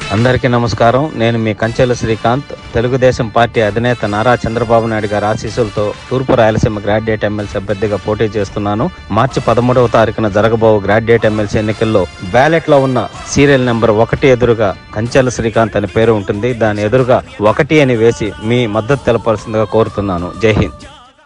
అందరికీ నమస్కారం నేను మీ కంచెల శ్రీకాంత్ తెలుగుదేశం పార్టీ అధినేత నారా చంద్రబాబు నాయుడు గారి ఆశీస్సులతో తూర్పు రాయలసీమ గ్రాడ్యుయేట్ ఎమ్మెల్సీ అభ్యర్థిగా పోటీ చేస్తున్నాను మార్చి పదమూడవ తారీఖున జరగబో గ్రాడ్యుయేట్ ఎమ్మెల్సీ ఎన్నికల్లో బ్యాలెట్ లో ఉన్న సీరియల్ నెంబర్ ఒకటి ఎదురుగా కంచెల శ్రీకాంత్ అని పేరు ఉంటుంది దాని ఎదురుగా ఒకటి అని వేసి మీ మద్దతు తెలపాల్సిందిగా కోరుతున్నాను జై హింద్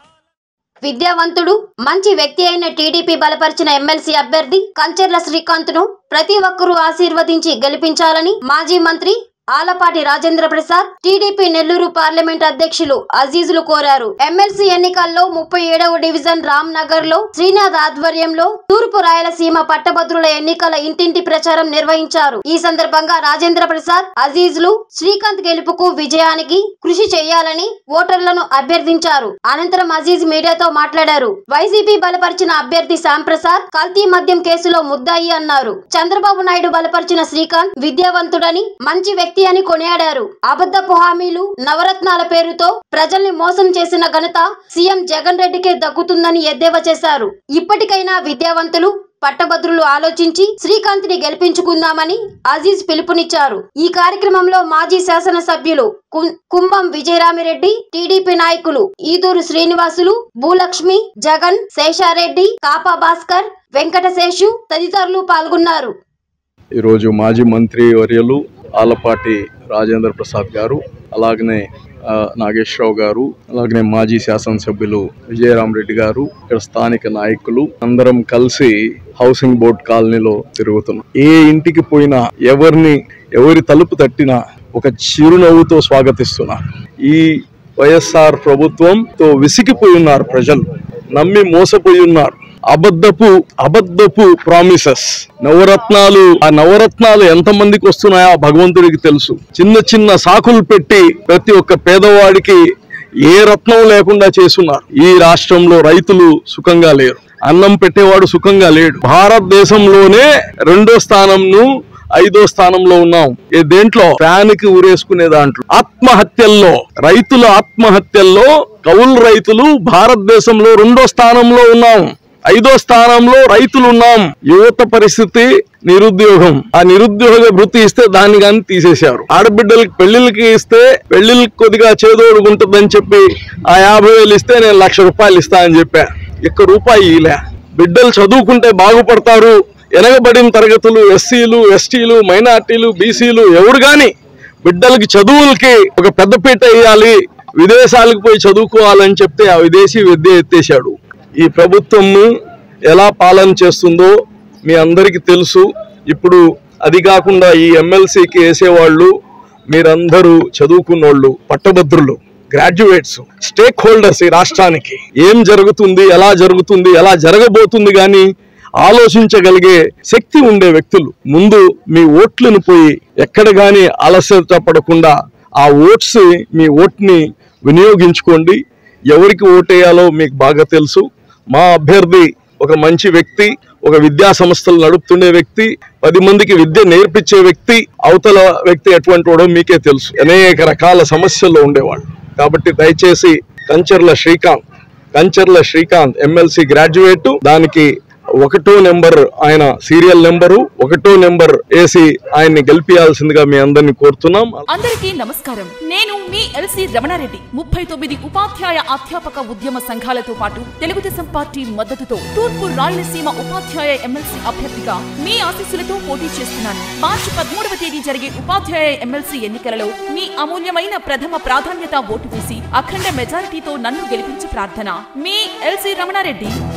విద్యావంతుడు మంచి వ్యక్తి అయిన టీడీపీ బలపరిచిన ఎమ్మెల్సీ అభ్యర్థి కంచెర్ల శ్రీకాంత్ ను ప్రతి ఒక్కరూ ఆశీర్వదించి గెలిపించాలని మాజీ మంత్రి ఆలపాటి రాజేంద్ర ప్రసాద్ టీడీపీ నెల్లూరు పార్లమెంట్ అధ్యక్షులు అజీజులు కోరారు ఎమ్మెల్సీ ఎన్నికల్లో ముప్పై ఏడవ డివిజన్ రామ్ నగర్ లో శ్రీనాథ్ ఆధ్వర్యంలో తూర్పు రాయలసీమ పట్టభద్రుల ఎన్నికల ఇంటింటి ప్రచారం నిర్వహించారు ఈ సందర్భంగా రాజేంద్ర ప్రసాద్ అజీజులు శ్రీకాంత్ గెలుపుకు విజయానికి కృషి చేయాలని ఓటర్లను అభ్యర్థించారు అనంతరం అజీజ్ మీడియాతో మాట్లాడారు వైసీపీ బలపరిచిన అభ్యర్థి శ్యాంప్రసాద్ కల్తీ మద్యం కేసులో ముద్దాయి అన్నారు చంద్రబాబు నాయుడు బలపరిచిన శ్రీకాంత్ విద్యావంతుడని మంచి వ్యక్తి అని కొనియాడారు అబద్ధపు హామీలు నవరత్నాల పేరుతో ప్రజల్ని మోసం చేసిన ఘనత సీఎం జగన్ రెడ్డికే దక్కుతుందని ఎద్దేవా చేశారు ఇప్పటికైనా విద్యావంతులు పట్టభద్రులు ఆలోచించి శ్రీకాంత్ ని గెలిపించుకుందామని అజీజ్ పిలుపునిచ్చారు ఈ కార్యక్రమంలో మాజీ శాసనసభ్యులు కుం- కుంభం విజయరామిరెడ్డి టీడీపీ నాయకులు ఈదూరు శ్రీనివాసులు భూలక్ష్మి జగన్ శేషారెడ్డి కాపా భాస్కర్ వెంకటశేషు తదితరులు పాల్గొన్నారు ఈరోజు మాజీ మంత్రి వర్యులు ఆలపాటి రాజేంద్ర ప్రసాద్ గారు అలాగనే ఆ, నాగేశ్వరరావు గారు అలాగనే మాజీ శాసనసభ్యులు విజయరామరెడ్డి గారు ఇక్కడ స్థానిక నాయకులు అందరం కలిసి హౌసింగ్ బోర్డ్ కాలనీలో తిరుగుతున్నాం ఏ ఇంటికి పోయినా ఎవరిని ఎవరి తలుపు తట్టినా ఒక చిరునవ్వుతో స్వాగతిస్తున్నారు ఈ వైఎస్ఆర్ ప్రభుత్వంతో విసిగిపోయి ఉన్నారు ప్రజలు నమ్మి మోసపోయి ఉన్నారు అబద్ధపు అబద్ధపు ప్రామిసెస్ నవరత్నాలు ఆ నవరత్నాలు ఎంత మందికి వస్తున్నాయో ఆ భగవంతుడికి తెలుసు చిన్న చిన్న సాకులు పెట్టి ప్రతి ఒక్క పేదవాడికి ఏ రత్నం లేకుండా చేస్తున్నారు ఈ రాష్ట్రంలో రైతులు సుఖంగా లేరు అన్నం పెట్టేవాడు సుఖంగా లేడు భారతదేశంలోనే రెండో స్థానంను ఐదో స్థానంలో ఉన్నాం ఏ దేంట్లో ఫ్యాన్ కి ఊరేసుకునే దాంట్లో ఆత్మహత్యల్లో రైతుల ఆత్మహత్యల్లో కౌలు రైతులు భారతదేశంలో రెండో స్థానంలో ఉన్నాం ఐదో స్థానంలో రైతులు ఉన్నాం యువత పరిస్థితి నిరుద్యోగం ఆ నిరుద్యోగ వృత్తి ఇస్తే దాన్ని కానీ తీసేశారు ఆడబిడ్డలకి పెళ్లిళ్ళకి ఇస్తే పెళ్లిళ్ళకి కొద్దిగా చేదోడుకుంటుందని చెప్పి ఆ యాభై వేలు ఇస్తే నేను లక్ష రూపాయలు ఇస్తా అని చెప్పా ఒక్క రూపాయి ఇలే బిడ్డలు చదువుకుంటే బాగుపడతారు వెనకబడిన తరగతులు ఎస్సీలు ఎస్టీలు మైనార్టీలు బీసీలు ఎవరు గాని బిడ్డలకి చదువులకి ఒక పెద్దపీట వేయాలి విదేశాలకు పోయి చదువుకోవాలని చెప్తే ఆ విదేశీ విద్య ఎత్తేసాడు ఈ ప్రభుత్వం ఎలా పాలన చేస్తుందో మీ అందరికీ తెలుసు ఇప్పుడు అది కాకుండా ఈ ఎమ్మెల్సీకి వేసేవాళ్ళు మీరందరూ చదువుకున్నోళ్ళు పట్టభద్రులు గ్రాడ్యుయేట్స్ స్టేక్ హోల్డర్స్ ఈ రాష్ట్రానికి ఏం జరుగుతుంది ఎలా జరుగుతుంది ఎలా జరగబోతుంది కానీ ఆలోచించగలిగే శక్తి ఉండే వ్యక్తులు ముందు మీ ఓట్లను పోయి ఎక్కడ గాని అలసట పడకుండా ఆ ఓట్స్ మీ ఓట్ని వినియోగించుకోండి ఎవరికి ఓటేయాలో మీకు బాగా తెలుసు మా అభ్యర్థి ఒక మంచి వ్యక్తి ఒక విద్యా సంస్థలు నడుపుతుండే వ్యక్తి పది మందికి విద్య నేర్పించే వ్యక్తి అవతల వ్యక్తి ఎటువంటి వాడో మీకే తెలుసు అనేక రకాల సమస్యల్లో ఉండేవాడు కాబట్టి దయచేసి కంచర్ల శ్రీకాంత్ కంచర్ల శ్రీకాంత్ ఎమ్మెల్సీ గ్రాడ్యుయేట్ దానికి ఒకటో నెంబర్ ఆయన సీరియల్ నెంబరు ఒకటో నెంబర్ వేసి ఆయన్ని గెలిపియాల్సిందిగా మీ అందరిని కోరుతున్నాం అందరికీ నమస్కారం నేను మీ ఎల్సి రమణారెడ్డి ముప్పై తొమ్మిది ఉపాధ్యాయ అధ్యాపక ఉద్యమ సంఘాలతో పాటు తెలుగుదేశం పార్టీ మద్దతుతో తూర్పు రాయలసీమ ఉపాధ్యాయ ఎమ్మెల్సీ అభ్యర్థిగా మీ ఆశీస్సులతో పోటీ చేస్తున్నాను మార్చి పదమూడవ తేదీ జరిగే ఉపాధ్యాయ ఎమ్మెల్సీ ఎన్నికలలో మీ అమూల్యమైన ప్రథమ ప్రాధాన్యత ఓటు వేసి అఖండ మెజారిటీతో నన్ను గెలిపించి ప్రార్థన మీ ఎల్సి రమణారెడ్డి